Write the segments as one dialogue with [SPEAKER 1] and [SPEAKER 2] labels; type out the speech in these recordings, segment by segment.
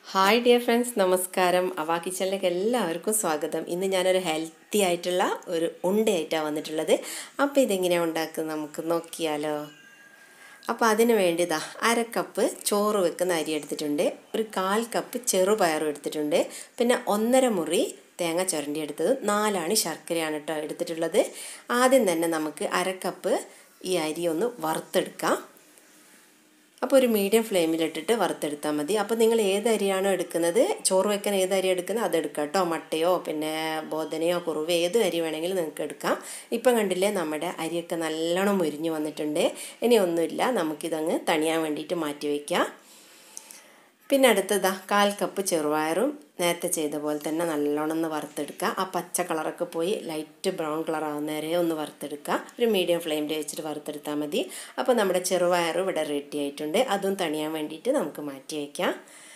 [SPEAKER 1] hi dear friends നമസ്കാരം അവ കിച്ചണിലേക്ക് എല്ലാവർക്കും സ്വാഗതം ഇന്ന് ഞാനൊരു ഹെൽത്തി ആയിട്ടുള്ള ഒരു ഉണ്ടയായിട്ടാണ് വന്നിട്ടുള്ളത് അപ്പോൾ ഇതെങ്ങനെയാണ് ഉണ്ടാക്കുന്നത് നമുക്ക് നോക്കിയാലോ അപ്പോൾ അതിന് വേണ്ടി ഇതാ അര കപ്പ് ചോറ് വെക്കുന്ന അരി എടുത്തിട്ടുണ്ട് ഒരു കാൽ കപ്പ് ചെറുപയറും എടുത്തിട്ടുണ്ട് പിന്നെ ഒന്നര മുറി തേങ്ങ ചുരണ്ടി എടുത്തത് നാലാണ് ശർക്കരയാണ് കേട്ടോ എടുത്തിട്ടുള്ളത് ആദ്യം തന്നെ നമുക്ക് അര കപ്പ് ഈ അരി ഒന്ന് വറുത്തെടുക്കാം അപ്പോൾ ഒരു മീഡിയം ഫ്ലെയിമിലിട്ടിട്ട് വറുത്തെടുത്താൽ മതി അപ്പോൾ നിങ്ങൾ ഏത് അരിയാണോ എടുക്കുന്നത് ചോറ് വെക്കാൻ ഏത് അരി എടുക്കുന്നത് അതെടുക്കാം കേട്ടോ മട്ടയോ പിന്നെ ബോധനയോ കുറുവ ഏത് അരി വേണമെങ്കിലും നിങ്ങൾക്ക് എടുക്കാം ഇപ്പം കണ്ടില്ലേ നമ്മുടെ അരിയൊക്കെ നല്ലോണം മുരിഞ്ഞു വന്നിട്ടുണ്ട് ഇനി ഒന്നുമില്ല നമുക്കിതങ്ങ് തണിയാൻ വേണ്ടിയിട്ട് മാറ്റി വയ്ക്കാം പിന്നെ അടുത്തതാ കാൽ കപ്പ് ചെറുപയറും നേരത്തെ ചെയ്ത പോലെ തന്നെ നല്ലോണം ഒന്ന് വറുത്തെടുക്കുക ആ പച്ച കളറൊക്കെ പോയി ലൈറ്റ് ബ്രൗൺ കളർ ആവുന്നവരെ ഒന്ന് വറുത്തെടുക്കുക ഒരു മീഡിയം ഫ്ലെയിമിൽ വെച്ചിട്ട് വറുത്തെടുത്താൽ മതി അപ്പോൾ നമ്മുടെ ചെറുപയറും ഇവിടെ റെഡി ആയിട്ടുണ്ട് അതും തണിയാൻ വേണ്ടിയിട്ട് നമുക്ക് മാറ്റി വയ്ക്കാം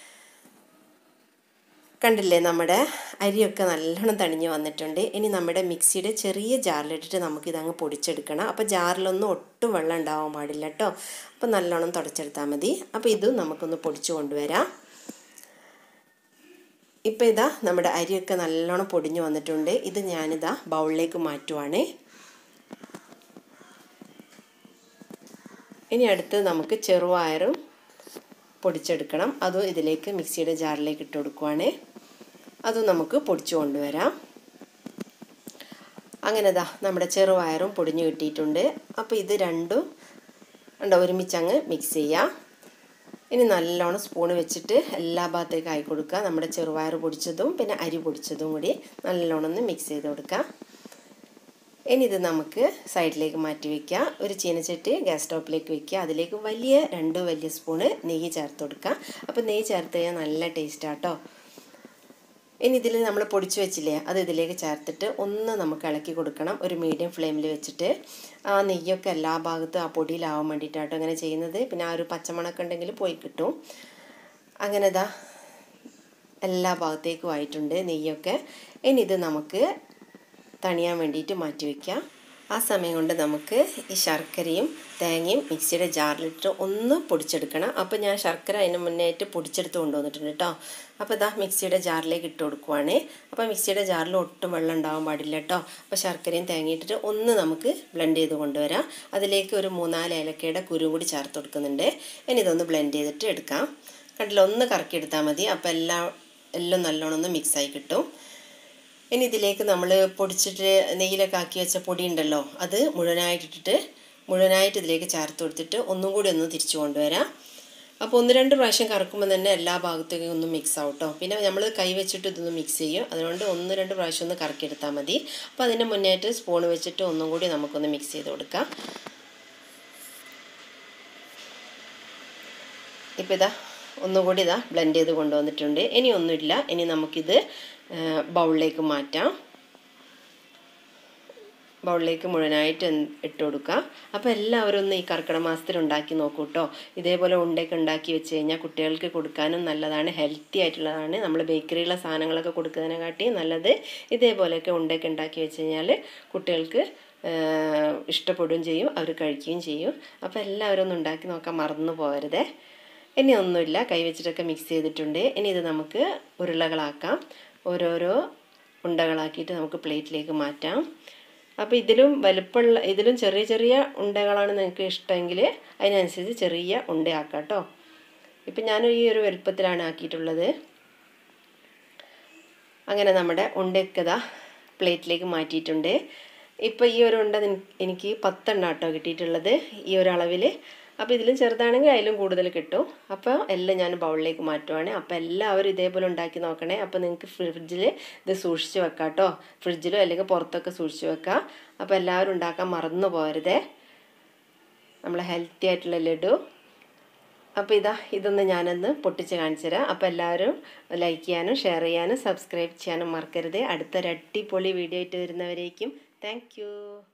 [SPEAKER 1] കണ്ടില്ലേ നമ്മുടെ അരിയൊക്കെ നല്ലോണം തണിഞ്ഞ് വന്നിട്ടുണ്ട് ഇനി നമ്മുടെ മിക്സിയുടെ ചെറിയ ജാറിലിട്ടിട്ട് നമുക്കിതങ്ങ് പൊടിച്ചെടുക്കണം അപ്പോൾ ജാറിലൊന്നും ഒട്ടും വെള്ളം ഉണ്ടാവാൻ പാടില്ല കേട്ടോ അപ്പോൾ നല്ലോണം തുടച്ചെടുത്താൽ മതി അപ്പോൾ ഇതും നമുക്കൊന്ന് പൊടിച്ചു കൊണ്ടുവരാം ഇപ്പോൾ ഇതാ നമ്മുടെ അരിയൊക്കെ നല്ലോണം പൊടിഞ്ഞു വന്നിട്ടുണ്ട് ഇത് ഞാനിതാ ബൗളിലേക്ക് മാറ്റുവാണ് ഇനി അടുത്ത് നമുക്ക് ചെറുപയറും പൊടിച്ചെടുക്കണം അതും ഇതിലേക്ക് മിക്സിയുടെ ജാറിലേക്ക് ഇട്ട് കൊടുക്കുവാണ് അതും നമുക്ക് പൊടിച്ചു കൊണ്ടുവരാം അങ്ങനെ ദാ നമ്മുടെ ചെറുപയറും പൊടിഞ്ഞു കിട്ടിയിട്ടുണ്ട് അപ്പോൾ ഇത് രണ്ടും ഉണ്ടോ ഒരുമിച്ചങ്ങ് മിക്സ് ചെയ്യാം ഇനി നല്ലോണം സ്പൂണ് വെച്ചിട്ട് എല്ലാ ഭാഗത്തേക്കും ആയി കൊടുക്കുക നമ്മുടെ ചെറുപയർ പൊടിച്ചതും പിന്നെ അരി പൊടിച്ചതും കൂടി നല്ലോണം ഒന്ന് മിക്സ് ചെയ്ത് കൊടുക്കാം ഇനി ഇത് നമുക്ക് സൈഡിലേക്ക് മാറ്റി വയ്ക്കുക ഒരു ചീനച്ചട്ടി ഗ്യാസ് സ്റ്റോപ്പിലേക്ക് വെക്കുക അതിലേക്ക് വലിയ രണ്ട് വലിയ സ്പൂണ് നെയ്യ് ചേർത്ത് കൊടുക്കുക അപ്പോൾ നെയ്യ് ചേർത്ത് കഴിഞ്ഞാൽ നല്ല ടേസ്റ്റാണ് കേട്ടോ ഇനി ഇതിൽ നമ്മൾ പൊടിച്ചു വെച്ചില്ലേ അത് ഇതിലേക്ക് ചേർത്തിട്ട് ഒന്ന് നമുക്ക് ഇളക്കി കൊടുക്കണം ഒരു മീഡിയം ഫ്ലെയിമിൽ വെച്ചിട്ട് ആ നെയ്യൊക്കെ എല്ലാ ഭാഗത്തും ആ പൊടിയിലാവാൻ വേണ്ടിയിട്ടാട്ടോ അങ്ങനെ ചെയ്യുന്നത് പിന്നെ ആ ഒരു പച്ചമണക്ക ഉണ്ടെങ്കിൽ പോയി കിട്ടും അങ്ങനെ ഇതാ എല്ലാ ഭാഗത്തേക്കും ആയിട്ടുണ്ട് നെയ്യൊക്കെ ഇനി ഇത് നമുക്ക് തണിയാൻ വേണ്ടിയിട്ട് മാറ്റി വയ്ക്കാം ആ സമയം കൊണ്ട് നമുക്ക് ഈ ശർക്കരയും തേങ്ങയും മിക്സിയുടെ ജാറിലിട്ട് ഒന്ന് പൊടിച്ചെടുക്കണം അപ്പോൾ ഞാൻ ശർക്കര അതിന് മുന്നേ ആയിട്ട് പൊടിച്ചെടുത്ത് കൊണ്ടുവന്നിട്ടുണ്ട് കേട്ടോ അപ്പോൾ ഇതാ മിക്സിയുടെ ജാറിലേക്ക് ഇട്ട് കൊടുക്കുവാണ് അപ്പോൾ മിക്സിയുടെ ജാറിൽ ഒട്ടും വെള്ളം ഉണ്ടാവാൻ പാടില്ല കേട്ടോ അപ്പോൾ ശർക്കരയും തേങ്ങ ഇട്ടിട്ട് ഒന്ന് നമുക്ക് ബ്ലെൻഡ് ചെയ്ത് കൊണ്ടുവരാം അതിലേക്ക് ഒരു മൂന്നാല് ഏലക്കയുടെ കുരും കൂടി ചേർത്ത് കൊടുക്കുന്നുണ്ട് ഇനി ഇതൊന്ന് ബ്ലെൻഡ് ചെയ്തിട്ട് എടുക്കാം കണ്ടില്ല ഒന്ന് കറക്കി എടുത്താൽ മതി അപ്പോൾ എല്ലാം എല്ലാം നല്ലോണം ഒന്ന് മിക്സായി കിട്ടും ഇനി ഇതിലേക്ക് നമ്മൾ പൊടിച്ചിട്ട് നെയ്യിലൊക്കെ ആക്കി വെച്ച പൊടി ഉണ്ടല്ലോ അത് മുഴുവനായിട്ടിട്ടിട്ട് മുഴുവനായിട്ട് ഇതിലേക്ക് ചേർത്ത് കൊടുത്തിട്ട് ഒന്നും കൂടി ഒന്ന് തിരിച്ചു കൊണ്ടുവരാം അപ്പോൾ ഒന്ന് രണ്ട് പ്രാവശ്യം കറക്കുമ്പോൾ തന്നെ എല്ലാ ഭാഗത്തേക്കും ഒന്ന് മിക്സ് ആവും കേട്ടോ പിന്നെ നമ്മൾ കൈ വെച്ചിട്ട് ഇതൊന്ന് മിക്സ് ചെയ്യും അതുകൊണ്ട് ഒന്ന് രണ്ട് പ്രാവശ്യം ഒന്ന് കറക്കിയെടുത്താൽ മതി അപ്പോൾ അതിന് മുന്നേറ്റ് സ്പൂൺ വെച്ചിട്ട് ഒന്നും കൂടി നമുക്കൊന്ന് മിക്സ് ചെയ്ത് കൊടുക്കാം ഇപ്പോൾ ഇതാ ഒന്നുകൂടി ഇതാ ബ്ലെൻഡ് ചെയ്ത് കൊണ്ടുവന്നിട്ടുണ്ട് ഇനി ഒന്നുമില്ല ഇനി നമുക്കിത് ബൗളിലേക്ക് മാറ്റാം ബൗളിലേക്ക് മുഴുവനായിട്ട് ഇട്ട് കൊടുക്കുക അപ്പോൾ എല്ലാവരും ഒന്ന് ഈ കർക്കിടക മാസത്തിൽ ഉണ്ടാക്കി നോക്കൂ കേട്ടോ ഇതേപോലെ ഉണ്ടയൊക്കെ ഉണ്ടാക്കി വെച്ച് കഴിഞ്ഞാൽ കുട്ടികൾക്ക് കൊടുക്കാനും നല്ലതാണ് ഹെൽത്തി ആയിട്ടുള്ളതാണ് നമ്മൾ ബേക്കറിയിലെ സാധനങ്ങളൊക്കെ കൊടുക്കുന്നതിനെക്കാട്ടി നല്ലത് ഇതേപോലെയൊക്കെ ഉണ്ടയൊക്കെ ഉണ്ടാക്കി വെച്ച് കഴിഞ്ഞാൽ കുട്ടികൾക്ക് ഇഷ്ടപ്പെടുകയും ചെയ്യും അവർ കഴിക്കുകയും ചെയ്യും അപ്പോൾ എല്ലാവരും ഒന്ന് ഉണ്ടാക്കി നോക്കാൻ മറന്നു പോകരുതേ ഇനി ഒന്നുമില്ല കൈ വെച്ചിട്ടൊക്കെ മിക്സ് ചെയ്തിട്ടുണ്ട് ഇനി ഇത് നമുക്ക് ഉരുളകളാക്കാം ഓരോരോ ഉണ്ടകളാക്കിയിട്ട് നമുക്ക് പ്ലേറ്റിലേക്ക് മാറ്റാം അപ്പോൾ ഇതിലും വലുപ്പമുള്ള ഇതിലും ചെറിയ ചെറിയ ഉണ്ടകളാണ് നിങ്ങൾക്ക് ഇഷ്ടമെങ്കിൽ അതിനനുസരിച്ച് ചെറിയ ഉണ്ടയാക്കാം കേട്ടോ ഇപ്പം ഞാൻ ഈ ഒരു വലുപ്പത്തിലാണ് ആക്കിയിട്ടുള്ളത് അങ്ങനെ നമ്മുടെ ഉണ്ടയൊക്കെ ഇതാ പ്ലേറ്റിലേക്ക് മാറ്റിയിട്ടുണ്ട് ഇപ്പോൾ ഈ ഒരു ഉണ്ട എനിക്ക് പത്തെണ്ണം കേട്ടോ കിട്ടിയിട്ടുള്ളത് ഈ ഒരു അളവിൽ അപ്പോൾ ഇതിലും ചെറുതാണെങ്കിൽ അതിലും കൂടുതൽ കിട്ടും അപ്പോൾ എല്ലാം ഞാൻ ബൗളിലേക്ക് മാറ്റുവാണ് അപ്പോൾ എല്ലാവരും ഇതേപോലെ ഉണ്ടാക്കി നോക്കണേ അപ്പോൾ നിങ്ങൾക്ക് ഫ്രിഡ്ജിൽ ഇത് സൂക്ഷിച്ച് വെക്കാം കേട്ടോ ഫ്രിഡ്ജിലോ അല്ലെങ്കിൽ പുറത്തൊക്കെ സൂക്ഷിച്ച് വെക്കാം അപ്പോൾ എല്ലാവരും ഉണ്ടാക്കാൻ മറന്നു പോകരുതേ നമ്മളെ ഹെൽത്തി ആയിട്ടുള്ള ലഡു അപ്പോൾ ഇതാ ഇതൊന്ന് ഞാനൊന്ന് പൊട്ടിച്ച് കാണിച്ചു തരാം അപ്പോൾ എല്ലാവരും ലൈക്ക് ചെയ്യാനും ഷെയർ ചെയ്യാനും സബ്സ്ക്രൈബ് ചെയ്യാനും മറക്കരുത് അടുത്തൊരു അടിപൊളി വീഡിയോ ആയിട്ട് വരുന്നവരേക്കും താങ്ക്